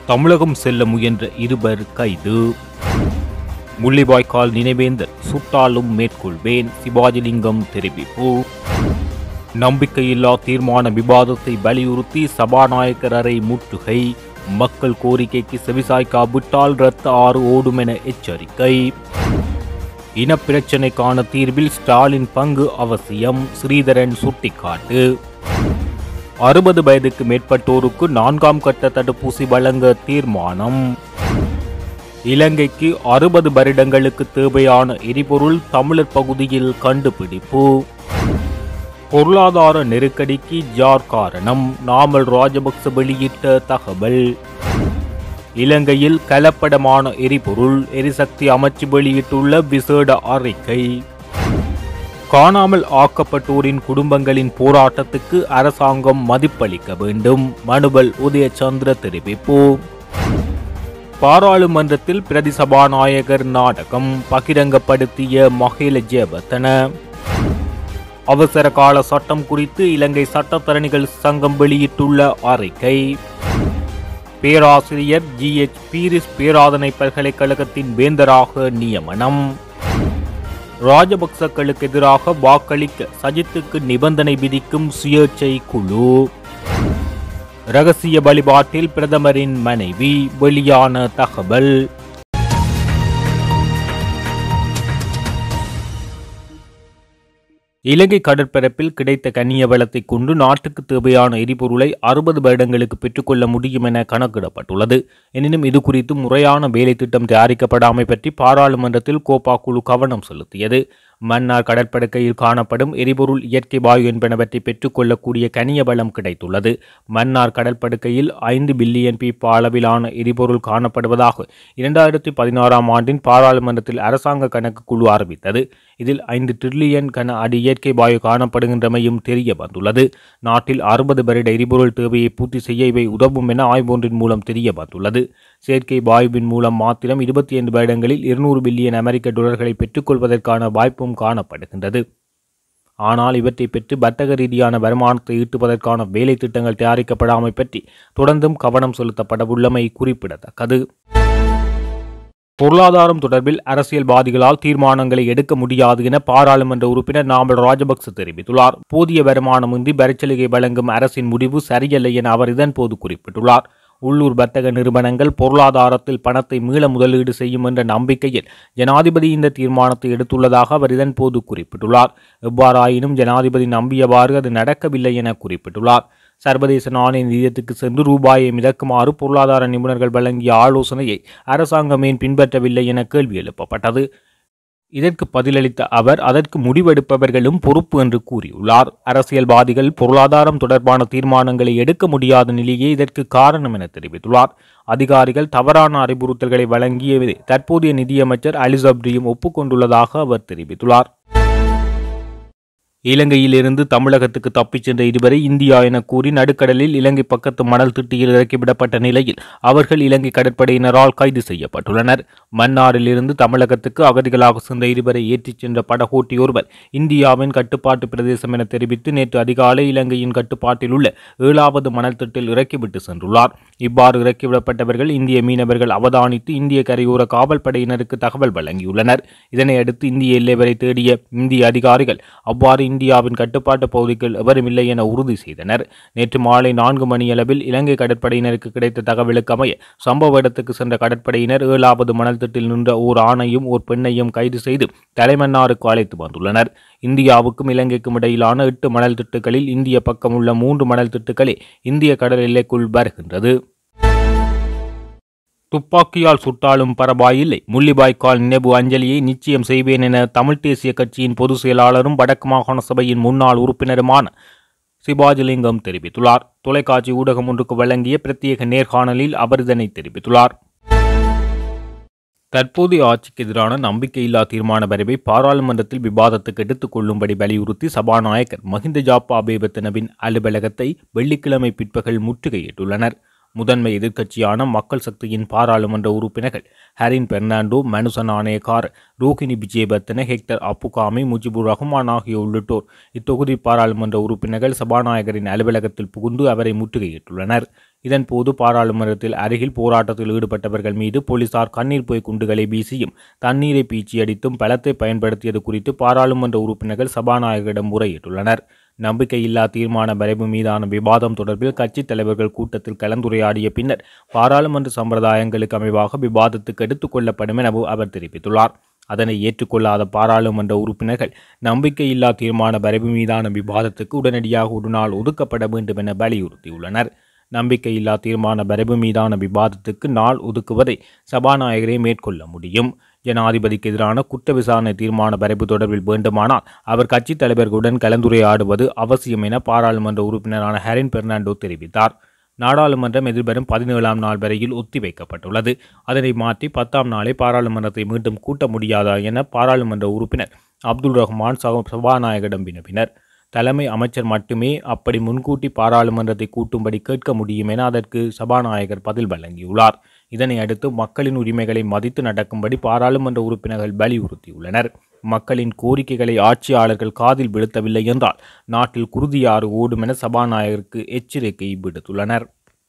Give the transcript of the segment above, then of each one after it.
தமிழகம் செல்ல முயன்ற இருவர் கைது முள்ளிவாய்க்கால் நினைவேந்தர் சுட்டாலும் மேற்கொள்வேன் சிவாஜிலிங்கம் தெரிவிப்பு நம்பிக்கையில்லா தீர்மான விவாதத்தை வலியுறுத்தி சபாநாயகர் அறை முற்றுகை மக்கள் கோரிக்கைக்கு செவிசாய்க்காவிட்டால் இரத்த ஆறு ஓடும் என எச்சரிக்கை இனப்பிரச்சினைக்கான தீர்வில் ஸ்டாலின் பங்கு அவசியம் ஸ்ரீதரன் சுட்டிக்காட்டு அறுபது வயதுக்கு மேற்பட்டோருக்கு நான்காம் கட்ட தடுப்பூசி வழங்க தீர்மானம் இலங்கைக்கு அறுபது வருடங்களுக்கு தேவையான எரிபொருள் தமிழர் பகுதியில் கண்டுபிடிப்பு பொருளாதார நெருக்கடிக்கு ஜார் காரணம் நாமல் ராஜபக்ச வெளியிட்ட தகவல் இலங்கையில் கலப்படமான எரிபொருள் எரிசக்தி அமைச்சு வெளியிட்டுள்ள விசேட அறிக்கை காணாமல் ஆக்கப்பட்டோரின் குடும்பங்களின் போராட்டத்துக்கு அரசாங்கம் மதிப்பளிக்க வேண்டும் மனுவல் உதயச்சந்திர தெரிவிப்பு பாராளுமன்றத்தில் பிரதி சபாநாயகர் நாடகம் பகிரங்கப்படுத்திய மகேல ஜெயவர்தன அவசர கால சட்டம் குறித்து இலங்கை சட்டத்தரணிகள் சங்கம் வெளியிட்டுள்ள அறிக்கை பேராசிரியர் ஜி எச் பீரிஸ் பேராதனை பல்கலைக்கழகத்தின் வேந்தராக நியமனம் ராஜபக்சக்களுக்கு எதிராக வாக்களிக்க சஜித்துக்கு நிபந்தனை விதிக்கும் சுயேட்சை குழு ரகசிய வழிபாட்டில் பிரதமரின் மனைவி வெளியான தகவல் இலங்கை கடற்பரப்பில் கிடைத்த கனிய வளத்தை கொண்டு நாட்டுக்கு தேவையான எரிபொருளை அறுபது வருடங்களுக்கு பெற்றுக்கொள்ள முடியும் என கணக்கிடப்பட்டுள்ளது எனினும் இது குறித்து முறையான வேலை திட்டம் தயாரிக்கப்படாமை பற்றி பாராளுமன்றத்தில் கோப்பா குழு கவனம் செலுத்தியது மன்னார் கடற்படுக்கையில் காணப்படும் எரிபொருள் இயற்கை வாயு என்பனவற்றை பெற்றுக்கொள்ளக்கூடிய கனிய வளம் கிடைத்துள்ளது மன்னார் கடற்படுக்கையில் ஐந்து பில்லியன் பீப்பா அளவிலான எரிபொருள் காணப்படுவதாக இரண்டாயிரத்தி பதினாறாம் ஆண்டின் பாராளுமன்றத்தில் அரசாங்க கணக்கு குழு அறிவித்தது இதில் ஐந்து டிரில்லியன் கன அடி இயற்கை வாயு காணப்படுகின்றமையும் தெரிய வந்துள்ளது நாட்டில் அறுபது வருட எரிபொருள் தேவையை பூர்த்தி செய்ய இவை உதவும் என ஆய்வொன்றின் மூலம் தெரிய வந்துள்ளது செயற்கை வாயுவின் மூலம் மாத்திரம் இருபத்தி ஐந்து வருடங்களில் இருநூறு பில்லியன் அமெரிக்க டாலர்களை பெற்றுக்கொள்வதற்கான வாய்ப்பும் காணப்படுகின்றது ஆனால் இவற்றை பெற்று வர்த்தக ரீதியான வருமானத்தை ஈட்டுவதற்கான வேலை திட்டங்கள் தயாரிக்கப்படாமை பற்றி தொடர்ந்தும் கவனம் செலுத்தப்படவுள்ளமை குறிப்பிடத்தக்கது பொருளாதாரம் தொடர்பில் அரசியல்வாதிகளால் தீர்மானங்களை எடுக்க முடியாது என பாராளுமன்ற உறுப்பினர் நாமல் ராஜபக்ச தெரிவித்துள்ளார் போதிய வருமானமின்றி வரிச்சலுகை வழங்கும் அரசின் முடிவு சரியல்ல என அவர் இதன்போது குறிப்பிட்டுள்ளார் உள்ளூர் வர்த்தக நிறுவனங்கள் பொருளாதாரத்தில் பணத்தை மீள முதலீடு செய்யும் என்ற நம்பிக்கையில் ஜனாதிபதி இந்த தீர்மானத்தை எடுத்துள்ளதாக அவர் இதன்போது குறிப்பிட்டுள்ளார் எவ்வாறாயினும் ஜனாதிபதி நம்பியவாறு அது நடக்கவில்லை என குறிப்பிட்டுள்ளார் சர்வதேச நாணய நிதியத்துக்கு சென்று ரூபாயை மிதக்குமாறு பொருளாதார நிபுணர்கள் வழங்கிய ஆலோசனையை அரசாங்கம் ஏன் பின்பற்றவில்லை என கேள்வி எழுப்பப்பட்டது இதற்கு பதிலளித்த அவர் அதற்கு முடிவெடுப்பவர்களும் பொறுப்பு என்று கூறியுள்ளார் அரசியல்வாதிகள் பொருளாதாரம் தொடர்பான தீர்மானங்களை எடுக்க முடியாத நிலையே இதற்கு காரணம் என தெரிவித்துள்ளார் அதிகாரிகள் தவறான அறிவுறுத்தல்களை வழங்கியதை தற்போதைய நிதியமைச்சர் அலிசப்ரியும் ஒப்புக்கொண்டுள்ளதாக அவர் தெரிவித்துள்ளார் இலங்கையிலிருந்து தமிழகத்துக்கு தப்பிச் சென்ற இருவரை இந்தியா என கூறி நடுக்கடலில் இலங்கை பக்கத்து மணல் திட்டியில் இறக்கிவிடப்பட்ட நிலையில் அவர்கள் இலங்கை கடற்படையினரால் கைது செய்யப்பட்டுள்ளனர் மன்னாரிலிருந்து தமிழகத்துக்கு அகதிகளாக சென்ற இருவரை ஏற்றிச் சென்ற படகோட்டி ஒருவர் இந்தியாவின் கட்டுப்பாட்டு பிரதேசம் என தெரிவித்து நேற்று அதிகாலை இலங்கையின் கட்டுப்பாட்டில் உள்ள ஏழாவது மணல் திட்டில் இறக்கிவிட்டு சென்றுள்ளார் இவ்வாறு இறக்கிவிடப்பட்டவர்கள் இந்திய மீனவர்கள் அவதானித்து இந்திய கரையோர காவல் படையினருக்கு தகவல் வழங்கியுள்ளனர் இதனையடுத்து இந்திய எல்லை வரை தேடிய இந்திய அதிகாரிகள் அவ்வாறு இந்தியாவின் கட்டுப்பாட்டு பகுதிக்குள் எவரும் இல்லை என உறுதி செய்தனர் நேற்று மாலை நான்கு மணியளவில் இலங்கை கடற்படையினருக்கு கிடைத்த தகவலுக்கு அமைய சம்பவ இடத்துக்கு சென்ற கடற்படையினர் ஏழாவது மணல் திட்டில் நின்ற ஓர் ஆணையும் ஓர் பெண்ணையும் கைது செய்து தலைமன்னாருக்கு அழைத்து வந்துள்ளனர் இந்தியாவுக்கும் இலங்கைக்கும் இடையிலான எட்டு மணல் திட்டுகளில் இந்திய பக்கம் உள்ள மூன்று மணல் திட்டுகளே இந்திய கடல் எல்லைக்குள் வருகின்றது துப்பாக்கியால் சுட்டாலும் பரவாயில்லை முள்ளிவாய்க்கால் நினைவு அஞ்சலியை நிச்சயம் செய்வேன் என தமிழ் தேசிய கட்சியின் பொதுச் செயலாளரும் வடக்கு மாகாண சபையின் முன்னாள் உறுப்பினருமான சிவாஜிலிங்கம் தெரிவித்துள்ளார் தொலைக்காட்சி ஊடகம் ஒன்றுக்கு வழங்கிய பிரத்யேக நேர்காணலில் அவர் இதனை தெரிவித்துள்ளார் தற்போதைய ஆட்சிக்கு எதிரான நம்பிக்கையில்லா தீர்மான வரைவை பாராளுமன்றத்தில் விவாதத்துக்கு எடுத்துக் கொள்ளும்படி வலியுறுத்தி சபாநாயகர் மஹிந்த ஜாப்பா அபேவத்தனவின் அலுவலகத்தை வெள்ளிக்கிழமை பிற்பகல் முற்றுகையிட்டுள்ளனர் முதன்மை எதிர்க்கட்சியான மக்கள் சக்தியின் பாராளுமன்ற உறுப்பினர்கள் ஹரின் பெர்னாண்டோ மனுசன் ஆணையக்கார் ரோஹிணி விஜயபர்த்தன ஹெக்டர் அப்புகாமி முஜிபுர் ரஹ்மான் ஆகியோர் உள்ளிட்டோர் இத்தொகுதி பாராளுமன்ற உறுப்பினர்கள் சபாநாயகரின் அலுவலகத்தில் புகுந்து அவரை முற்றுகையிட்டுள்ளனர் இதன்போது பாராளுமன்றத்தில் அருகில் போராட்டத்தில் ஈடுபட்டவர்கள் மீது போலீசார் கண்ணீர் போய் குண்டுகளை வீசியும் தண்ணீரை பீச்சி அடித்தும் பலத்தை பயன்படுத்தியது குறித்து பாராளுமன்ற உறுப்பினர்கள் சபாநாயகரிடம் முறையிட்டுள்ளனர் நம்பிக்கையில்லா தீர்மான வரைவு மீதான விவாதம் தொடர்பில் கட்சித் தலைவர்கள் கூட்டத்தில் கலந்துரையாடிய பின்னர் பாராளுமன்ற சம்பிரதாயங்களுக்கு அமைவாக விவாதத்துக்கு எடுத்துக் கொள்ளப்படும் எனவும் அவர் தெரிவித்துள்ளார் அதனை ஏற்றுக்கொள்ளாத பாராளுமன்ற உறுப்பினர்கள் நம்பிக்கையில்லா தீர்மான வரைவு மீதான விவாதத்துக்கு உடனடியாக ஒரு நாள் ஒதுக்கப்பட வேண்டும் என வலியுறுத்தியுள்ளனர் நம்பிக்கையில்லா தீர்மான வரைவு மீதான விவாதத்துக்கு நாள் ஒதுக்குவதை சபாநாயகரே மேற்கொள்ள முடியும் ஜனாதிபதிக்கு எதிரான குற்ற விசாரணை தீர்மான வரைவு தொடர்பில் வேண்டுமானால் அவர் கட்சித் தலைவர்களுடன் கலந்துரையாடுவது அவசியம் என பாராளுமன்ற உறுப்பினரான ஹெரின் பெர்னாண்டோ தெரிவித்தார் நாடாளுமன்றம் எதிர்வரும் பதினேழாம் நாள் வரையில் ஒத்திவைக்கப்பட்டுள்ளது அதனை மாற்றி பத்தாம் நாளை பாராளுமன்றத்தை மீண்டும் கூட்ட முடியாதா என பாராளுமன்ற உறுப்பினர் அப்துல் ரஹ்மான் சப- சபாநாயகரிடம் வினவினர் தலைமை அமைச்சர் மட்டுமே அப்படி முன்கூட்டி பாராளுமன்றத்தை கூட்டும்படி கேட்க முடியும் என அதற்கு சபாநாயகர் பதில் வழங்கியுள்ளார் இதனை அடுத்து மக்களின் உரிமைகளை மதித்து நடக்கும்படி பாராளுமன்ற உறுப்பினர்கள் வலியுறுத்தியுள்ளனர் மக்களின் கோரிக்கைகளை ஆட்சியாளர்கள் காதில் விழுத்தவில்லை என்றால் நாட்டில் குருதியாறு ஓடும் என சபாநாயகருக்கு எச்சரிக்கை விடுத்துள்ளனர்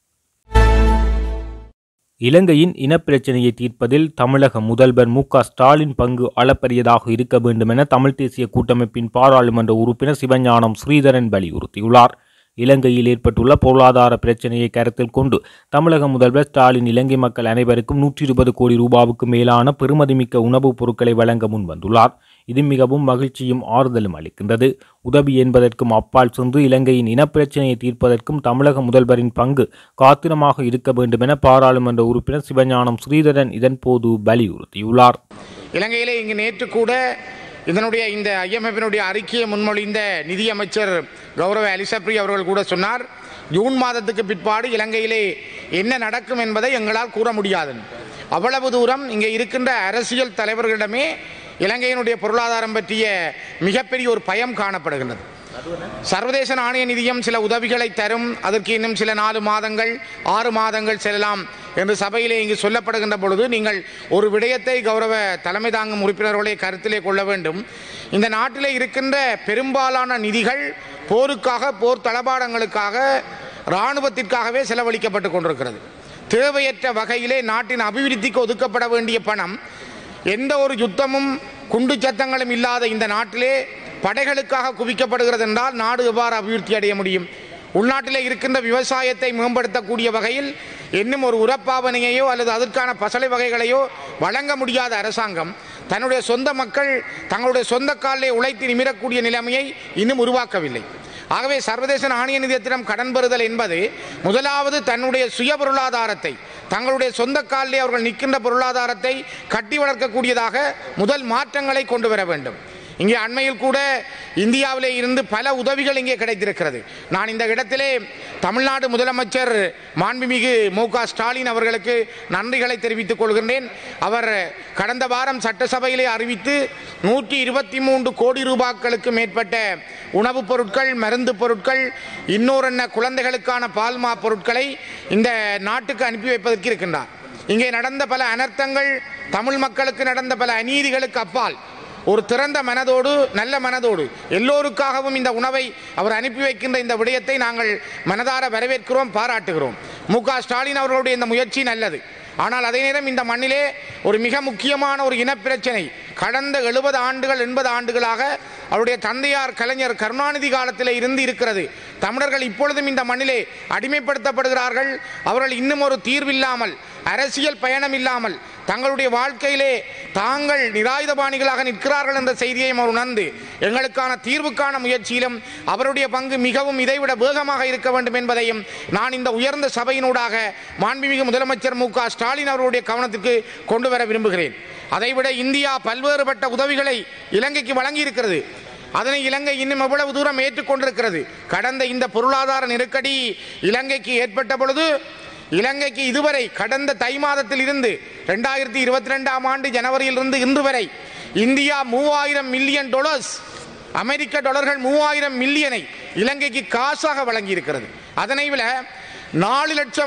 இலங்கையின் இனப்பிரச்சனையை தீர்ப்பதில் தமிழக முதல்வர் மு க ஸ்டாலின் பங்கு அளப்பரியதாக இருக்க வேண்டும் என தமிழ் தேசிய கூட்டமைப்பின் பாராளுமன்ற உறுப்பினர் சிவஞானம் ஸ்ரீதரன் வலியுறுத்தியுள்ளார் இலங்கையில் ஏற்பட்டுள்ள பொருளாதார பிரச்சனையை கருத்தில் கொண்டு தமிழக முதல்வர் ஸ்டாலின் இலங்கை மக்கள் அனைவருக்கும் நூற்றி இருபது கோடி ரூபாவுக்கு மேலான பெறுமதிமிக்க உணவுப் பொருட்களை வழங்க முன்வந்துள்ளார் இது மிகவும் மகிழ்ச்சியும் ஆறுதலும் அளிக்கின்றது உதவி என்பதற்கும் அப்பால் சென்று இலங்கையின் இனப்பிரச்சனையை தீர்ப்பதற்கும் தமிழக முதல்வரின் பங்கு காத்திரமாக இருக்க வேண்டும் என பாராளுமன்ற உறுப்பினர் சிவஞானம் ஸ்ரீதரன் இதன்போது வலியுறுத்தியுள்ளார் இலங்கையிலே இங்கு நேற்று கூட இதனுடைய இந்த ஐஎம்எஃபினுடைய அறிக்கையை முன்மொழிந்த நிதியமைச்சர் கௌரவ அலிசப்ரி அவர்கள் கூட சொன்னார் ஜூன் மாதத்துக்கு பிற்பாடு இலங்கையிலே என்ன நடக்கும் என்பதை எங்களால் கூற முடியாது அவ்வளவு தூரம் இங்கே இருக்கின்ற அரசியல் தலைவர்களிடமே இலங்கையினுடைய பொருளாதாரம் பற்றிய மிகப்பெரிய ஒரு பயம் காணப்படுகின்றது சர்வதேச நாணய நிதியம் சில உதவிகளை தரும் அதற்கு இன்னும் சில நாலு மாதங்கள் ஆறு மாதங்கள் செல்லலாம் என்று சபையிலே இங்கு சொல்லப்படுகின்ற பொழுது நீங்கள் ஒரு விடயத்தை கௌரவ தலைமை தாங்கும் உறுப்பினர்களே கருத்திலே கொள்ள வேண்டும் இந்த நாட்டிலே இருக்கின்ற பெரும்பாலான நிதிகள் போருக்காக போர் தளபாடங்களுக்காக இராணுவத்திற்காகவே செலவழிக்கப்பட்டு கொண்டிருக்கிறது தேவையற்ற வகையிலே நாட்டின் அபிவிருத்திக்கு ஒதுக்கப்பட வேண்டிய பணம் எந்த ஒரு யுத்தமும் குண்டு சத்தங்களும் இல்லாத இந்த நாட்டிலே படைகளுக்காக குவிக்கப்படுகிறது என்றால் நாடு எவ்வாறு அபிவிருத்தி அடைய முடியும் உள்நாட்டிலே இருக்கின்ற விவசாயத்தை மேம்படுத்தக்கூடிய வகையில் இன்னும் ஒரு உரப்பாவனையையோ அல்லது அதற்கான பசலை வகைகளையோ வழங்க முடியாத அரசாங்கம் தன்னுடைய சொந்த மக்கள் தங்களுடைய சொந்த காலிலே உழைத்து நிமிரக்கூடிய நிலைமையை இன்னும் உருவாக்கவில்லை ஆகவே சர்வதேச நாணய நிதியத்திடம் கடன் பெறுதல் என்பது முதலாவது தன்னுடைய சுய பொருளாதாரத்தை தங்களுடைய சொந்த காலிலே அவர்கள் நிற்கின்ற பொருளாதாரத்தை கட்டி வளர்க்கக்கூடியதாக முதல் மாற்றங்களை கொண்டு வர வேண்டும் இங்கே அண்மையில் கூட இந்தியாவிலே இருந்து பல உதவிகள் இங்கே கிடைத்திருக்கிறது நான் இந்த இடத்திலே தமிழ்நாடு முதலமைச்சர் மாண்புமிகு மு க ஸ்டாலின் அவர்களுக்கு நன்றிகளை தெரிவித்துக் கொள்கின்றேன் அவர் கடந்த வாரம் சட்டசபையிலே அறிவித்து நூற்றி இருபத்தி மூன்று கோடி ரூபாய்களுக்கு மேற்பட்ட உணவுப் பொருட்கள் மருந்து பொருட்கள் இன்னொரு குழந்தைகளுக்கான பால்மா பொருட்களை இந்த நாட்டுக்கு அனுப்பி வைப்பதற்கு இருக்கின்றார் இங்கே நடந்த பல அனர்த்தங்கள் தமிழ் மக்களுக்கு நடந்த பல அநீதிகளுக்கு அப்பால் ஒரு திறந்த மனதோடு நல்ல மனதோடு எல்லோருக்காகவும் இந்த உணவை அவர் அனுப்பி வைக்கின்ற இந்த விடயத்தை நாங்கள் மனதார வரவேற்கிறோம் பாராட்டுகிறோம் மு க ஸ்டாலின் அவர்களுடைய இந்த முயற்சி நல்லது ஆனால் அதே நேரம் இந்த மண்ணிலே ஒரு மிக முக்கியமான ஒரு இனப்பிரச்சனை கடந்த எழுபது ஆண்டுகள் எண்பது ஆண்டுகளாக அவருடைய தந்தையார் கலைஞர் கருணாநிதி காலத்திலே இருந்து இருக்கிறது தமிழர்கள் இப்பொழுதும் இந்த மண்ணிலே அடிமைப்படுத்தப்படுகிறார்கள் அவர்கள் இன்னும் ஒரு தீர்வில்லாமல் அரசியல் பயணம் இல்லாமல் தங்களுடைய வாழ்க்கையிலே தாங்கள் நிராயுதபாணிகளாக நிற்கிறார்கள் என்ற செய்தியையும் அவர் உணர்ந்து எங்களுக்கான தீர்வுக்கான முயற்சியிலும் அவருடைய பங்கு மிகவும் இதைவிட வேகமாக இருக்க வேண்டும் என்பதையும் நான் இந்த உயர்ந்த சபையினூடாக மாண்புமிகு முதலமைச்சர் மு க ஸ்டாலின் அவருடைய கவனத்திற்கு கொண்டு வர விரும்புகிறேன் அதைவிட இந்தியா பல்வேறுபட்ட உதவிகளை இலங்கைக்கு வழங்கி இருக்கிறது அதனை இலங்கை இன்னும் எவ்வளவு தூரம் ஏற்றுக்கொண்டிருக்கிறது கடந்த இந்த பொருளாதார நெருக்கடி இலங்கைக்கு ஏற்பட்ட பொழுது இலங்கைக்கு இதுவரை கடந்த தை மாதத்தில் இருந்து ரெண்டாயிரத்தி இருபத்தி ரெண்டாம் ஆண்டு ஜனவரியிலிருந்து இன்று வரை இந்தியா மூவாயிரம் மில்லியன் டாலர்ஸ் அமெரிக்க டாலர்கள் மூவாயிரம் மில்லியனை இலங்கைக்கு காசாக வழங்கி இருக்கிறது அதனை விட நாலு லட்சம்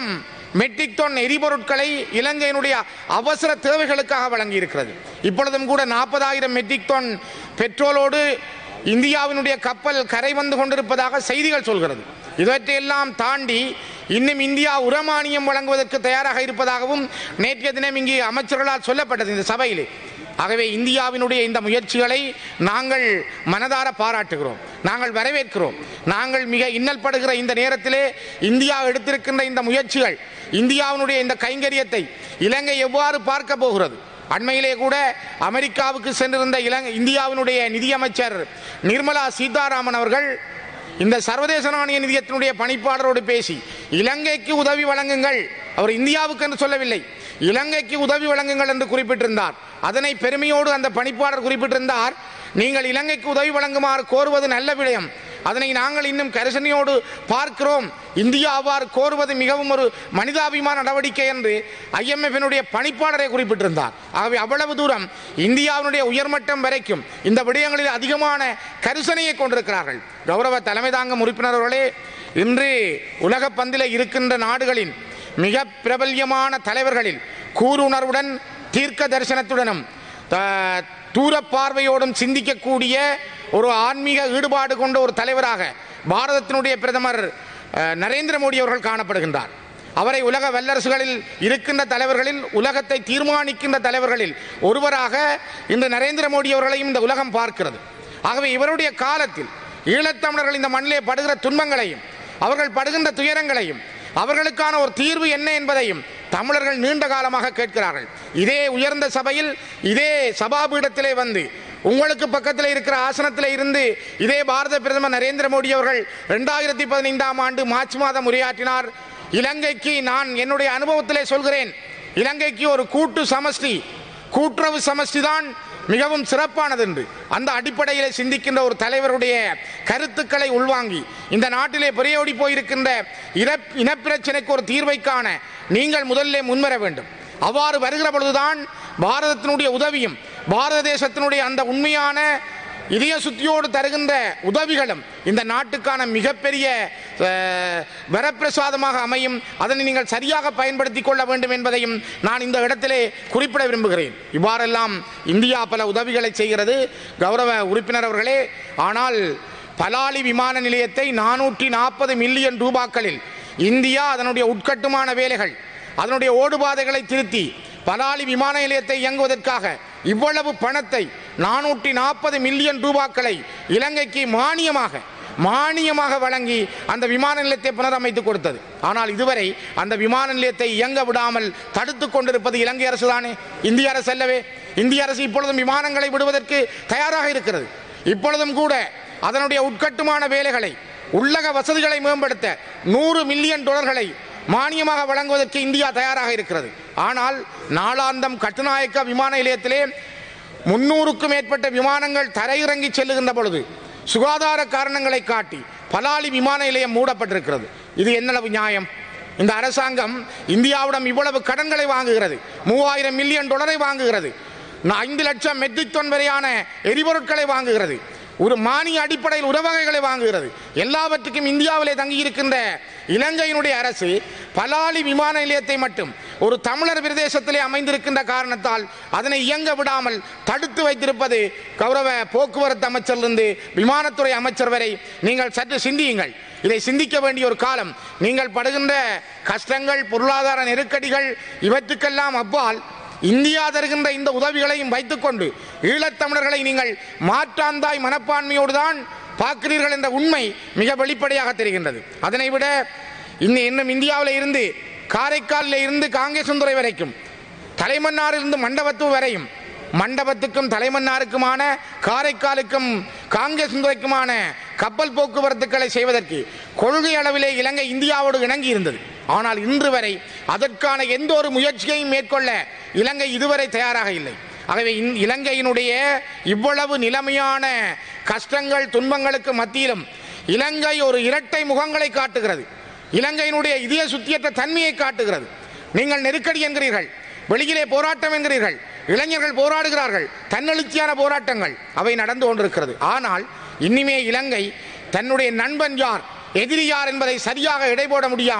மெட்ரிக் டன் எரிபொருட்களை இலங்கையினுடைய அவசர தேவைகளுக்காக வழங்கி இருக்கிறது இப்பொழுதும் கூட நாற்பதாயிரம் மெட்ரிக் டன் பெட்ரோலோடு இந்தியாவினுடைய கப்பல் கரை வந்து கொண்டிருப்பதாக செய்திகள் சொல்கிறது இவற்றையெல்லாம் தாண்டி இன்னும் இந்தியா உரமானியம் வழங்குவதற்கு தயாராக இருப்பதாகவும் நேற்றைய தினம் இங்கு அமைச்சர்களால் சொல்லப்பட்டது இந்த சபையிலே ஆகவே இந்தியாவினுடைய இந்த முயற்சிகளை நாங்கள் மனதார பாராட்டுகிறோம் நாங்கள் வரவேற்கிறோம் நாங்கள் மிக இன்னல் படுகிற இந்த நேரத்திலே இந்தியா எடுத்திருக்கின்ற இந்த முயற்சிகள் இந்தியாவினுடைய இந்த கைங்கரியத்தை இலங்கை எவ்வாறு பார்க்க போகிறது அண்மையிலே கூட அமெரிக்காவுக்கு சென்றிருந்த இலங்கை இந்தியாவினுடைய நிதியமைச்சர் நிர்மலா சீதாராமன் அவர்கள் இந்த சர்வதேச நாணய நிதியத்தினுடைய பணிப்பாளரோடு பேசி இலங்கைக்கு உதவி வழங்குங்கள் அவர் இந்தியாவுக்கு என்று சொல்லவில்லை இலங்கைக்கு உதவி வழங்குங்கள் என்று குறிப்பிட்டிருந்தார் அதனை பெருமையோடு அந்த பணிப்பாளர் குறிப்பிட்டிருந்தார் நீங்கள் இலங்கைக்கு உதவி வழங்குமாறு கோருவது நல்ல விடயம் அதனை நாங்கள் இன்னும் கரிசனையோடு பார்க்கிறோம் இந்தியா அவ்வாறு கோருவது மிகவும் ஒரு மனிதாபிமான நடவடிக்கை என்று ஐஎம்எஃபினுடைய பணிப்பாளரை குறிப்பிட்டிருந்தார் ஆகவே அவ்வளவு தூரம் இந்தியாவினுடைய உயர்மட்டம் வரைக்கும் இந்த விடயங்களில் அதிகமான கரிசனையை கொண்டிருக்கிறார்கள் கௌரவ தலைமை தாங்கும் உறுப்பினர்களே இன்று உலக பந்தில இருக்கின்ற நாடுகளின் மிக பிரபல்யமான தலைவர்களில் கூருணர்வுடன் தீர்க்க தரிசனத்துடனும் த- தூர பார்வையோடும் சிந்திக்கக்கூடிய ஒரு ஆன்மீக ஈடுபாடு கொண்ட ஒரு தலைவராக பாரதத்தினுடைய பிரதமர் அஹ், நரேந்திர மோடி அவர்கள் காணப்படுகின்றார் அவரை உலக வல்லரசுகளில் இருக்கின்ற தலைவர்களில் உலகத்தை தீர்மானிக்கின்ற தலைவர்களில் ஒருவராக இன்று நரேந்திர மோடி அவர்களையும் இந்த உலகம் பார்க்கிறது ஆகவே இவருடைய காலத்தில் ஈழத்தமிழர்கள் இந்த மண்ணிலே படுகிற துன்பங்களையும் அவர்கள் படுகின்ற துயரங்களையும் அவர்களுக்கான ஒரு தீர்வு என்ன என்பதையும் தமிழர்கள் நீண்ட காலமாக கேட்கிறார்கள் இதே உயர்ந்த சபையில் இதே சபாபீடத்திலே வந்து உங்களுக்கு பக்கத்தில் இருக்கிற ஆசனத்தில் இருந்து இதே பாரத பிரதமர் நரேந்திர மோடி அவர்கள் ரெண்டாயிரத்தி பதினைந்தாம் ஆண்டு மார்ச் மாதம் உரையாற்றினார் இலங்கைக்கு நான் என்னுடைய அனுபவத்திலே சொல்கிறேன் இலங்கைக்கு ஒரு கூட்டு சமஷ்டி கூட்டுறவு சமஷ்டி தான் மிகவும் சிறப்பானது என்று அந்த அடிப்படையில் சிந்திக்கின்ற ஒரு தலைவருடைய கருத்துக்களை உள்வாங்கி இந்த நாட்டிலே பெரியோடி போயிருக்கின்ற இனப் இனப்பிரச்சனைக்கு ஒரு தீர்வை காண நீங்கள் முதலிலே முன்வர வேண்டும் அவ்வாறு வருகிற பொழுதுதான் பாரதத்தினுடைய உதவியும் பாரத தேசத்தினுடைய அந்த உண்மையான இதய சுத்தியோடு தருகின்ற உதவிகளும் இந்த நாட்டுக்கான மிகப்பெரிய அஹ், வரப்பிரசாதமாக அமையும் அதனை நீங்கள் சரியாக பயன்படுத்திக் கொள்ள வேண்டும் என்பதையும் நான் இந்த இடத்திலே குறிப்பிட விரும்புகிறேன் இவ்வாறெல்லாம் இந்தியா பல உதவிகளை செய்கிறது கௌரவ உறுப்பினர் அவர்களே ஆனால் பலாலி விமான நிலையத்தை நானூற்றி நாற்பது மில்லியன் ரூபாக்களில் இந்தியா அதனுடைய உட்கட்டுமான வேலைகள் அதனுடைய ஓடுபாதைகளை திருத்தி பலாலி விமான நிலையத்தை இயங்குவதற்காக இவ்வளவு பணத்தை நானூற்றி நாற்பது மில்லியன் ரூபாக்களை இலங்கைக்கு மானியமாக மானியமாக வழங்கி அந்த விமான நிலையத்தை புனரமைத்து கொடுத்தது ஆனால் இதுவரை அந்த விமான நிலையத்தை இயங்க விடாமல் தடுத்து கொண்டிருப்பது இலங்கை அரசு தானே இந்திய அரசு அல்லவே இந்திய அரசு இப்பொழுதும் விமானங்களை விடுவதற்கு தயாராக இருக்கிறது இப்பொழுதும் கூட அதனுடைய உட்கட்டுமான வேலைகளை உள்ளக வசதிகளை மேம்படுத்த நூறு மில்லியன் டாலர்களை மானியமாக வழங்குவதற்கு இந்தியா தயாராக இருக்கிறது ஆனால் நாளாந்தம் கட்டுநாயக்க விமான நிலையத்திலே முன்னூறுக்கும் மேற்பட்ட விமானங்கள் தரையிறங்கி செல்லுகின்ற பொழுது சுகாதார காரணங்களை காட்டி பலாலி விமான நிலையம் மூடப்பட்டிருக்கிறது இது என்னளவு நியாயம் இந்த அரசாங்கம் இந்தியாவிடம் இவ்வளவு கடன்களை வாங்குகிறது மூவாயிரம் மில்லியன் டாலரை வாங்குகிறது நா- ஐந்து லட்சம் மெட்ரிக் டன் வரையான எரிபொருட்களை வாங்குகிறது ஒரு மானிய அடிப்படையில் உரவகைகளை வாங்குகிறது எல்லாவற்றுக்கும் இந்தியாவிலே தங்கியிருக்கின்ற இலங்கையினுடைய அரசு பலாலி விமான நிலையத்தை மட்டும் ஒரு தமிழர் பிரதேசத்திலே அமைந்திருக்கின்ற காரணத்தால் அதனை இயங்க விடாமல் தடுத்து வைத்திருப்பது கௌரவ போக்குவரத்து அமைச்சரிலிருந்து விமானத்துறை அமைச்சர் வரை நீங்கள் சற்று சிந்தியுங்கள் இதை சிந்திக்க வேண்டிய ஒரு காலம் நீங்கள் படுகின்ற கஷ்டங்கள் பொருளாதார நெருக்கடிகள் இவற்றுக்கெல்லாம் அப்பால் இந்தியா தருகின்ற இந்த உதவிகளையும் வைத்துக்கொண்டு ஈழத்தமிழர்களை நீங்கள் மாற்றாந்தாய் மனப்பான்மையோடு தான் பார்க்கிறீர்கள் என்ற உண்மை மிக வெளிப்படையாக தெரிகின்றது அதனை விட இன்னும் இன்னும் இந்தியாவில் இருந்து காரைக்காலில் இருந்து காங்கேசந்துறை வரைக்கும் தலைமன்னாரிலிருந்து மண்டபத்து வரையும் மண்டபத்துக்கும் தலைமன்னாருக்குமான காரைக்காலுக்கும் காங்கேசந்துறைக்குமான கப்பல் போக்குவரத்துக்களை செய்வதற்கு கொள்கை அளவிலே இலங்கை இந்தியாவோடு இணங்கி இருந்தது ஆனால் இன்று வரை அதற்கான எந்த ஒரு முயற்சியையும் மேற்கொள்ள இலங்கை இதுவரை தயாராக இல்லை ஆகவே இந்த இலங்கையினுடைய இவ்வளவு நிலைமையான கஷ்டங்கள் துன்பங்களுக்கு மத்தியிலும் இலங்கை ஒரு இரட்டை முகங்களை காட்டுகிறது இலங்கையினுடைய இதய சுத்தியற்ற தன்மையை காட்டுகிறது நீங்கள் நெருக்கடி என்கிறீர்கள் வெளியிலே போராட்டம் என்கிறீர்கள் இளைஞர்கள் போராடுகிறார்கள் தன்னெழுச்சியான போராட்டங்கள் அவை நடந்து கொண்டிருக்கிறது ஆனால் இனிமே இலங்கை தன்னுடைய நண்பன் யார் எதிரி யார் என்பதை சரியாக எடை போட முடியாமல்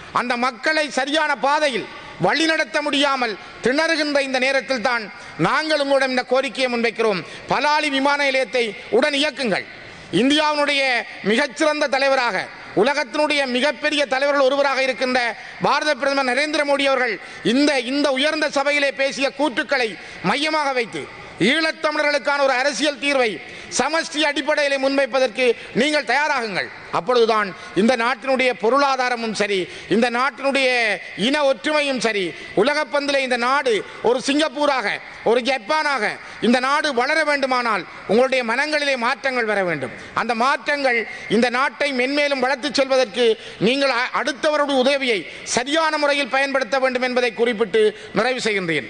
அந்த மக்களை சரியான பாதையில் வழிநடத்த முடியாமல் திணறுகின்ற இந்த நேரத்தில் தான் நாங்கள் உங்களிடம் இந்த கோரிக்கையை முன்வைக்கிறோம் பலாலி விமான நிலையத்தை உடன் இயக்குங்கள் இந்தியாவினுடைய மிகச்சிறந்த தலைவராக உலகத்தினுடைய மிகப்பெரிய தலைவர்கள் ஒருவராக இருக்கின்ற பாரத பிரதமர் நரேந்திர மோடி அவர்கள் இந்த இந்த உயர்ந்த சபையிலே பேசிய கூற்றுக்களை மையமாக வைத்து ஈழத்தமிழர்களுக்கான ஒரு அரசியல் தீர்வை சமஷ்டி அடிப்படையில் முன்வைப்பதற்கு நீங்கள் தயாராகுங்கள் அப்பொழுதுதான் இந்த நாட்டினுடைய பொருளாதாரமும் சரி இந்த நாட்டினுடைய இன ஒற்றுமையும் சரி உலகப்பந்திலே இந்த நாடு ஒரு சிங்கப்பூராக ஒரு ஜப்பானாக இந்த நாடு வளர வேண்டுமானால் உங்களுடைய மனங்களிலே மாற்றங்கள் வர வேண்டும் அந்த மாற்றங்கள் இந்த நாட்டை மென்மேலும் வளர்த்துச் செல்வதற்கு நீங்கள் அ- அடுத்தவருடைய உதவியை சரியான முறையில் பயன்படுத்த வேண்டும் என்பதை குறிப்பிட்டு நிறைவு செய்கின்றேன்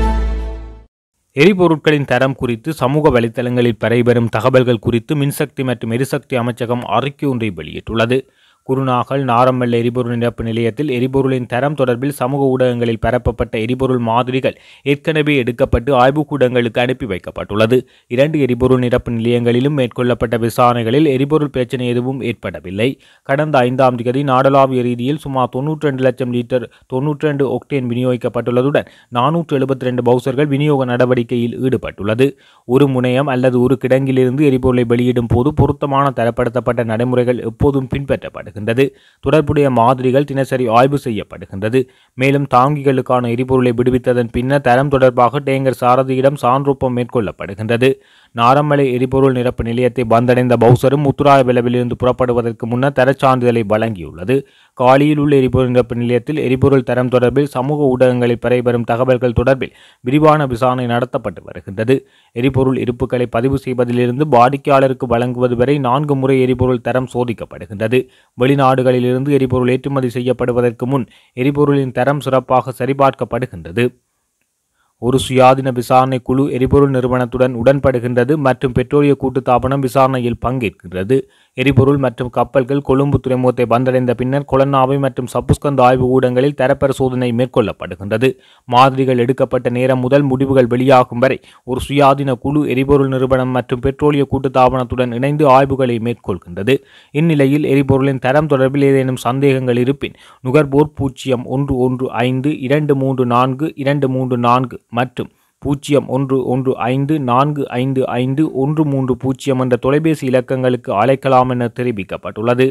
எரிபொருட்களின் தரம் குறித்து சமூக வலைத்தளங்களில் பரவிவரும் தகவல்கள் குறித்து மின்சக்தி மற்றும் எரிசக்தி அமைச்சகம் அறிக்கை ஒன்றை வெளியிட்டுள்ளது குருநாகல் நாரம்பல் எரிபொருள் நிரப்பு நிலையத்தில் எரிபொருளின் தரம் தொடர்பில் சமூக ஊடகங்களில் பரப்பப்பட்ட எரிபொருள் மாதிரிகள் ஏற்கனவே எடுக்கப்பட்டு ஆய்வுக்கூடங்களுக்கு அனுப்பி வைக்கப்பட்டுள்ளது இரண்டு எரிபொருள் நிரப்பு நிலையங்களிலும் மேற்கொள்ளப்பட்ட விசாரணைகளில் எரிபொருள் பிரச்சனை எதுவும் ஏற்படவில்லை கடந்த ஐந்தாம் தேதி நாடளாவிய ரீதியில் சுமார் தொன்னூற்றி ரெண்டு லட்சம் லிட்டர் தொன்னூற்றி ரெண்டு ஒக்டேன் விநியோகிக்கப்பட்டுள்ளதுடன் நானூற்று எழுபத்தி ரெண்டு பவுசர்கள் விநியோக நடவடிக்கையில் ஈடுபட்டுள்ளது ஒரு முனையம் அல்லது ஒரு கிடங்கிலிருந்து எரிபொருளை வெளியிடும் போது பொருத்தமான தரப்படுத்தப்பட்ட நடைமுறைகள் எப்போதும் பின்பற்றப்படுகின்றது தொடர்புடைய மாதிரிகள் தினசரி ஆய்வு செய்யப்படுகின்றது மேலும் தாங்கிகளுக்கான எரிபொருளை விடுவித்ததன் பின்னர் தரம் தொடர்பாக டேங்கர் சாரதியிடம் சான்றொப்பம் மேற்கொள்ளப்படுகின்றது நாரமலை எரிபொருள் நிரப்பு நிலையத்தை வந்தடைந்த பவுசரும் முத்துராய விளவிலிருந்து புறப்படுவதற்கு முன்னர் தரச் சான்றிதழை வழங்கியுள்ளது காலியில் உள்ள எரிபொருள் நிரப்பு நிலையத்தில் எரிபொருள் தரம் தொடர்பில் சமூக ஊடகங்களில் பரவிவரும் தகவல்கள் தொடர்பில் விரிவான விசாரணை நடத்தப்பட்டு வருகின்றது எரிபொருள் இருப்புகளை பதிவு செய்வதிலிருந்து வாடிக்கையாளருக்கு வழங்குவது வரை நான்கு முறை எரிபொருள் தரம் சோதிக்கப்படுகின்றது வெளிநாடுகளிலிருந்து எரிபொருள் ஏற்றுமதி செய்யப்படுவதற்கு முன் எரிபொருளின் தரம் சிறப்பாக சரிபார்க்கப்படுகின்றது ஒரு சுயாதீன விசாரணை குழு எரிபொருள் நிறுவனத்துடன் உடன்படுகின்றது மற்றும் பெட்ரோலிய கூட்டுத்தாபனம் விசாரணையில் பங்கேற்கிறது எரிபொருள் மற்றும் கப்பல்கள் கொழும்பு துறைமுகத்தை வந்தடைந்த பின்னர் கொலன்னாவை மற்றும் சப்புஸ்கந்த ஆய்வு ஊடகங்களில் தரப்பரிசோதனை மேற்கொள்ளப்படுகின்றது மாதிரிகள் எடுக்கப்பட்ட நேரம் முதல் முடிவுகள் வெளியாகும் வரை ஒரு சுயாதீன குழு எரிபொருள் நிறுவனம் மற்றும் பெட்ரோலிய கூட்டுத்தாபனத்துடன் இணைந்து ஆய்வுகளை மேற்கொள்கின்றது இந்நிலையில் எரிபொருளின் தரம் தொடர்பில் ஏதேனும் சந்தேகங்கள் இருப்பின் நுகர்வோர் பூஜ்ஜியம் ஒன்று ஒன்று ஐந்து இரண்டு மூன்று நான்கு இரண்டு மூன்று நான்கு மற்றும் பூஜ்ஜியம் ஒன்று ஒன்று ஐந்து நான்கு ஐந்து ஐந்து ஒன்று மூன்று பூஜ்ஜியம் என்ற தொலைபேசி இலக்கங்களுக்கு அழைக்கலாம் என தெரிவிக்கப்பட்டுள்ளது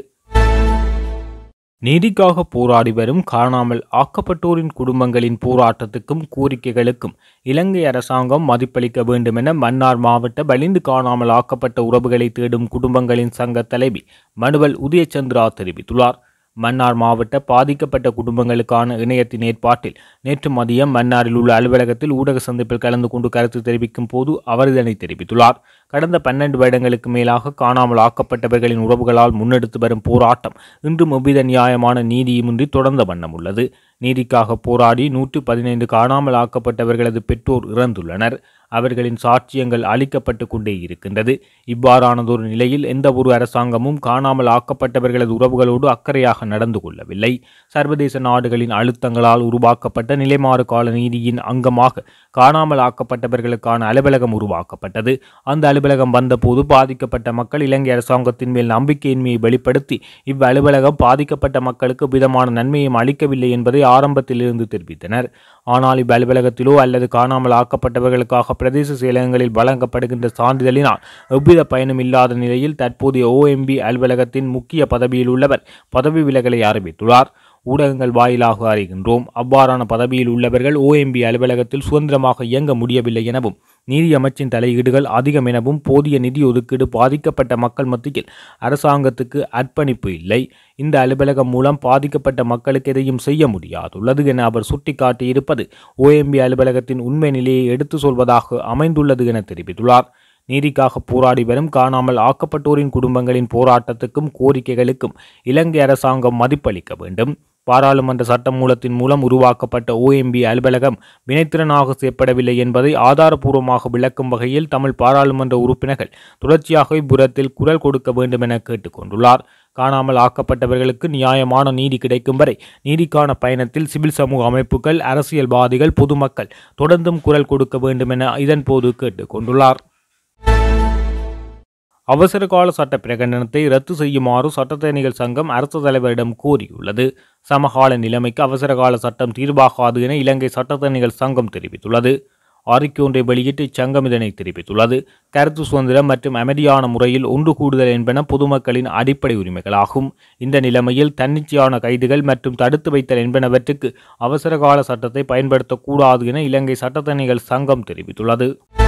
நீதிக்காக போராடி வரும் காணாமல் ஆக்கப்பட்டோரின் குடும்பங்களின் போராட்டத்துக்கும் கோரிக்கைகளுக்கும் இலங்கை அரசாங்கம் மதிப்பளிக்க வேண்டுமென மன்னார் மாவட்ட வலிந்து காணாமல் ஆக்கப்பட்ட உறவுகளை தேடும் குடும்பங்களின் சங்க தலைவி மனுவல் உதயச்சந்திரா தெரிவித்துள்ளார் மன்னார் மாவட்ட பாதிக்கப்பட்ட குடும்பங்களுக்கான இணையத்தின் ஏற்பாட்டில் நேற்று மதியம் மன்னாரில் உள்ள அலுவலகத்தில் ஊடக சந்திப்பில் கலந்து கொண்டு கருத்து தெரிவிக்கும் போது அவர் இதனை தெரிவித்துள்ளார் கடந்த பன்னெண்டு வருடங்களுக்கு மேலாக காணாமல் ஆக்கப்பட்டவர்களின் உறவுகளால் முன்னெடுத்து வரும் போராட்டம் இன்றும் எவ்வித நியாயமான நீதியுமின்றி தொடர்ந்த வண்ணம் உள்ளது நீதிக்காக போராடி நூற்று பதினைந்து காணாமல் ஆக்கப்பட்டவர்களது பெற்றோர் இறந்துள்ளனர் அவர்களின் சாட்சியங்கள் அளிக்கப்பட்டு கொண்டே இருக்கின்றது இவ்வாறானதொரு நிலையில் எந்த ஒரு அரசாங்கமும் காணாமல் ஆக்கப்பட்டவர்களது உறவுகளோடு அக்கறையாக நடந்து கொள்ளவில்லை சர்வதேச நாடுகளின் அழுத்தங்களால் உருவாக்கப்பட்ட நிலைமாறு கால நீதியின் அங்கமாக காணாமல் ஆக்கப்பட்டவர்களுக்கான அலுவலகம் உருவாக்கப்பட்டது அந்த அலுவலகம் வந்தபோது பாதிக்கப்பட்ட மக்கள் இலங்கை அரசாங்கத்தின் மேல் நம்பிக்கையின்மையை வெளிப்படுத்தி இவ் அலுவலகம் பாதிக்கப்பட்ட மக்களுக்கு விதமான நன்மையும் அளிக்கவில்லை என்பதை ஆரம்பத்திலிருந்து தெரிவித்தனர் ஆனால் இவ் அலுவலகத்திலோ அல்லது காணாமல் ஆக்கப்பட்டவர்களுக்காக பிரதேச செயலகங்களில் வழங்கப்படுகின்ற சான்றிதழினால் எவ்வித பயனும் இல்லாத நிலையில் தற்போதைய ஓஎம்பி அலுவலகத்தின் முக்கிய பதவியில் உள்ளவர் பதவி விலகலை அறிவித்துள்ளார் ஊடகங்கள் வாயிலாக அறிகின்றோம் அவ்வாறான பதவியில் உள்ளவர்கள் ஓஎம்பி அலுவலகத்தில் சுதந்திரமாக இயங்க முடியவில்லை எனவும் நீதி அமைச்சின் தலையீடுகள் அதிகம் எனவும் போதிய நிதி ஒதுக்கீடு பாதிக்கப்பட்ட மக்கள் மத்தியில் அரசாங்கத்துக்கு அர்ப்பணிப்பு இல்லை இந்த அலுவலகம் மூலம் பாதிக்கப்பட்ட மக்களுக்கு எதையும் செய்ய முடியாதுள்ளது என அவர் சுட்டிக்காட்டியிருப்பது ஓஎம்பி அலுவலகத்தின் உண்மை நிலையை எடுத்து சொல்வதாக அமைந்துள்ளது என தெரிவித்துள்ளார் நீதிக்காக போராடி வரும் காணாமல் ஆக்கப்பட்டோரின் குடும்பங்களின் போராட்டத்துக்கும் கோரிக்கைகளுக்கும் இலங்கை அரசாங்கம் மதிப்பளிக்க வேண்டும் பாராளுமன்ற சட்டமூலத்தின் மூலம் உருவாக்கப்பட்ட ஓஎம்பி அலுவலகம் வினைத்திறனாக செய்யப்படவில்லை என்பதை ஆதாரபூர்வமாக விளக்கும் வகையில் தமிழ் பாராளுமன்ற உறுப்பினர்கள் தொடர்ச்சியாக இப்புறத்தில் குரல் கொடுக்க வேண்டும் என கேட்டுக்கொண்டுள்ளார் காணாமல் ஆக்கப்பட்டவர்களுக்கு நியாயமான நீதி கிடைக்கும் வரை நீதிக்கான பயணத்தில் சிவில் சமூக அமைப்புகள் அரசியல்வாதிகள் பொதுமக்கள் தொடர்ந்தும் குரல் கொடுக்க வேண்டும் என இதன்போது கேட்டுக்கொண்டுள்ளார் அவசர கால சட்ட பிரகடனத்தை ரத்து செய்யுமாறு சட்டத்தரணிகள் சங்கம் அரசு தலைவரிடம் கோரியுள்ளது சமகால நிலைமைக்கு அவசர கால சட்டம் தீர்வாகாது என இலங்கை சட்டத்தரணிகள் சங்கம் தெரிவித்துள்ளது அறிக்கை ஒன்றை வெளியிட்டு இச்சங்கம் இதனை தெரிவித்துள்ளது கருத்து சுதந்திரம் மற்றும் அமைதியான முறையில் ஒன்று கூடுதல் என்பன பொதுமக்களின் அடிப்படை உரிமைகளாகும் இந்த நிலைமையில் தன்னிச்சையான கைதுகள் மற்றும் தடுத்து வைத்தல் என்பனவற்றுக்கு அவசர கால சட்டத்தை பயன்படுத்தக்கூடாது என இலங்கை சட்டத்தரணிகள் சங்கம் தெரிவித்துள்ளது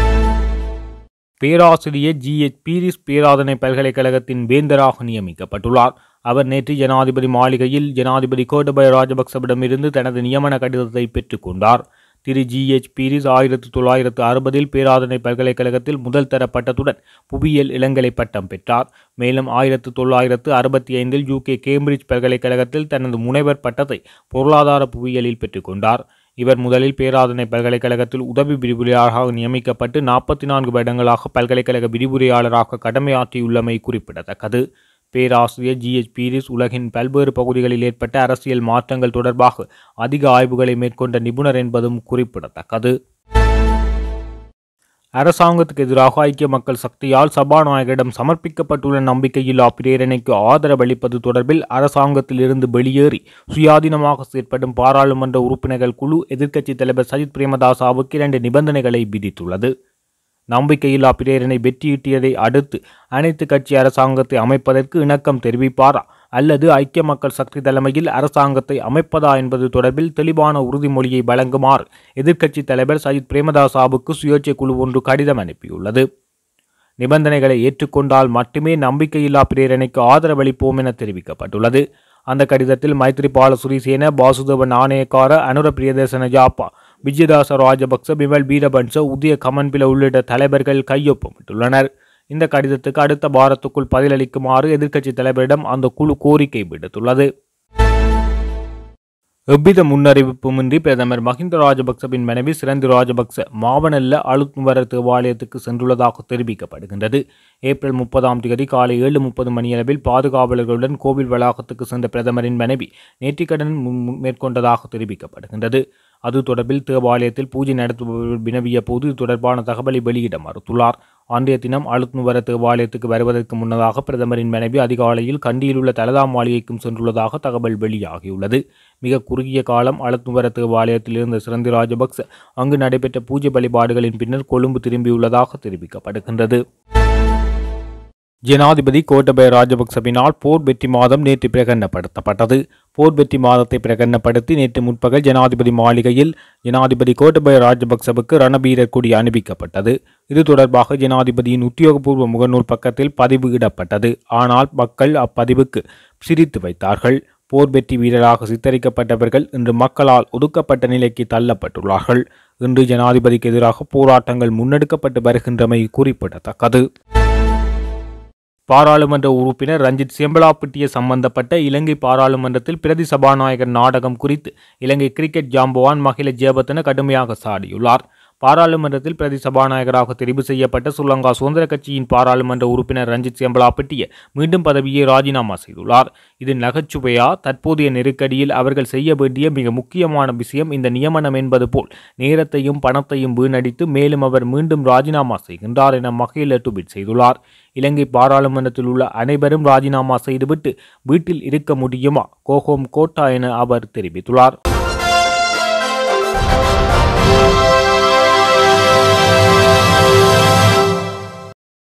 பேராசிரியர் ஜி எச் பீரிஸ் பேராதனை பல்கலைக்கழகத்தின் வேந்தராக நியமிக்கப்பட்டுள்ளார் அவர் நேற்று ஜனாதிபதி மாளிகையில் ஜனாதிபதி கோட்டபய ராஜபக்சவிடமிருந்து தனது நியமன கடிதத்தை பெற்றுக்கொண்டார் திரு ஜி எச் பீரிஸ் ஆயிரத்தி தொள்ளாயிரத்து அறுபதில் பேராதனை பல்கலைக்கழகத்தில் முதல் தர பட்டத்துடன் புவியியல் இளங்கலை பட்டம் பெற்றார் மேலும் ஆயிரத்து தொள்ளாயிரத்து அறுபத்தி ஐந்தில் யூகே கேம்பிரிட்ஜ் பல்கலைக்கழகத்தில் தனது முனைவர் பட்டத்தை பொருளாதார புவியியலில் பெற்றுக்கொண்டார் இவர் முதலில் பேராதனை பல்கலைக்கழகத்தில் உதவி விரிவுரையாளராக நியமிக்கப்பட்டு நாற்பத்தி நான்கு வருடங்களாக பல்கலைக்கழக விரிவுரையாளராக கடமையாற்றியுள்ளமை குறிப்பிடத்தக்கது பேராசிரியர் ஜி எச் பீரிஸ் உலகின் பல்வேறு பகுதிகளில் ஏற்பட்ட அரசியல் மாற்றங்கள் தொடர்பாக அதிக ஆய்வுகளை மேற்கொண்ட நிபுணர் என்பதும் குறிப்பிடத்தக்கது அரசாங்கத்துக்கு எதிராக ஐக்கிய மக்கள் சக்தியால் சபாநாயகரிடம் சமர்ப்பிக்கப்பட்டுள்ள நம்பிக்கையில்லா பிரேரணைக்கு ஆதரவளிப்பது தொடர்பில் அரசாங்கத்தில் இருந்து வெளியேறி சுயாதீனமாக செயற்படும் பாராளுமன்ற உறுப்பினர்கள் குழு எதிர்க்கட்சித் தலைவர் சஜித் பிரேமதாசாவுக்கு இரண்டு நிபந்தனைகளை விதித்துள்ளது நம்பிக்கையில்லா பிரேரணை வெற்றியீட்டியதை அடுத்து அனைத்து கட்சி அரசாங்கத்தை அமைப்பதற்கு இணக்கம் தெரிவிப்பாரா அல்லது ஐக்கிய மக்கள் சக்தி தலைமையில் அரசாங்கத்தை அமைப்பதா என்பது தொடர்பில் தெளிவான உறுதிமொழியை வழங்குமாறு எதிர்க்கட்சித் தலைவர் சஜித் பிரேமதாசாவுக்கு சுயேட்சை குழு ஒன்று கடிதம் அனுப்பியுள்ளது நிபந்தனைகளை ஏற்றுக்கொண்டால் மட்டுமே நம்பிக்கையில்லா பிரேரணைக்கு ஆதரவளிப்போம் என தெரிவிக்கப்பட்டுள்ளது அந்த கடிதத்தில் மைத்ரிபால சுரிசேன பாசுதேவ நாணயக்கார அனுர பிரியதர்சன ஜாப்பா விஜயதாச ராஜபக்ச பிமல் வீரபன்ச உதய கமன்பில உள்ளிட்ட தலைவர்கள் கையொப்பமிட்டுள்ளனர் இந்த கடிதத்துக்கு அடுத்த வாரத்துக்குள் பதிலளிக்குமாறு எதிர்க்கட்சித் தலைவரிடம் அந்த குழு கோரிக்கை விடுத்துள்ளது எவ்வித முன்னறிவிப்புமின்றி பிரதமர் மஹிந்த ராஜபக்சவின் மனைவி சிறந்தி ராஜபக்ச மாவனல்ல அழுத்துவர தேவாலயத்துக்கு சென்றுள்ளதாக தெரிவிக்கப்படுகின்றது ஏப்ரல் முப்பதாம் தேதி காலை ஏழு முப்பது மணியளவில் பாதுகாவலர்களுடன் கோவில் வளாகத்துக்கு சென்ற பிரதமரின் மனைவி நேற்றிக்கடன் மு- மேற்கொண்டதாக தெரிவிக்கப்படுகின்றது அது தொடர்பில் தேவாலயத்தில் பூஜை நடத்துபவர் வினவிய போது இது தொடர்பான தகவலை வெளியிட மறுத்துள்ளார் அன்றைய தினம் அழுத்துவர தேவாலயத்துக்கு வருவதற்கு முன்னதாக பிரதமரின் மனைவி அதிகாலையில் கண்டியில் உள்ள தலதா மாளிகைக்கும் சென்றுள்ளதாக தகவல் வெளியாகியுள்ளது மிக குறுகிய காலம் அழுத்துவர தேவாலயத்தில் இருந்த சிறந்தி ராஜபக்ச அங்கு நடைபெற்ற பூஜை வழிபாடுகளின் பின்னர் கொழும்பு திரும்பியுள்ளதாக தெரிவிக்கப்படுகின்றது ஜனாதிபதி கோட்டபய ராஜபக்சவினால் போர் வெற்றி மாதம் நேற்று பிரகடனப்படுத்தப்பட்டது போர் வெற்றி மாதத்தை பிரகடனப்படுத்தி நேற்று முற்பகல் ஜனாதிபதி மாளிகையில் ஜனாதிபதி கோட்டபய ராஜபக்சவுக்கு ரணபீரர் கொடி அணிவிக்கப்பட்டது இது தொடர்பாக ஜனாதிபதியின் உத்தியோகபூர்வ முகநூல் பக்கத்தில் பதிவு இடப்பட்டது ஆனால் மக்கள் அப்பதிவுக்கு சிரித்து வைத்தார்கள் போர் வெற்றி வீரராக சித்தரிக்கப்பட்டவர்கள் இன்று மக்களால் ஒதுக்கப்பட்ட நிலைக்கு தள்ளப்பட்டுள்ளார்கள் இன்று ஜனாதிபதிக்கு எதிராக போராட்டங்கள் முன்னெடுக்கப்பட்டு வருகின்றமை குறிப்பிடத்தக்கது பாராளுமன்ற உறுப்பினர் ரஞ்சித் செம்பலாப்பட்டிய சம்பந்தப்பட்ட இலங்கை பாராளுமன்றத்தில் பிரதி சபாநாயகர் நாடகம் குறித்து இலங்கை கிரிக்கெட் ஜாம்பவான் மகிழ ஜெயபத்தன கடுமையாக சாடியுள்ளார் பாராளுமன்றத்தில் பிரதி சபாநாயகராக தெரிவு செய்யப்பட்ட சுலங்கா சுதந்திர கட்சியின் பாராளுமன்ற உறுப்பினர் ரஞ்சித் செம்பலாப்பட்டிய மீண்டும் பதவியை ராஜினாமா செய்துள்ளார் இது நகைச்சுவையா தற்போதைய நெருக்கடியில் அவர்கள் செய்ய வேண்டிய மிக முக்கியமான விஷயம் இந்த நியமனம் என்பது போல் நேரத்தையும் பணத்தையும் வீணடித்து மேலும் அவர் மீண்டும் ராஜினாமா செய்கின்றார் என மகிழ டுபிட் செய்துள்ளார் இலங்கை பாராளுமன்றத்தில் உள்ள அனைவரும் ராஜினாமா செய்துவிட்டு வீட்டில் இருக்க முடியுமா கோஹோம் கோட்டா என அவர் தெரிவித்துள்ளார்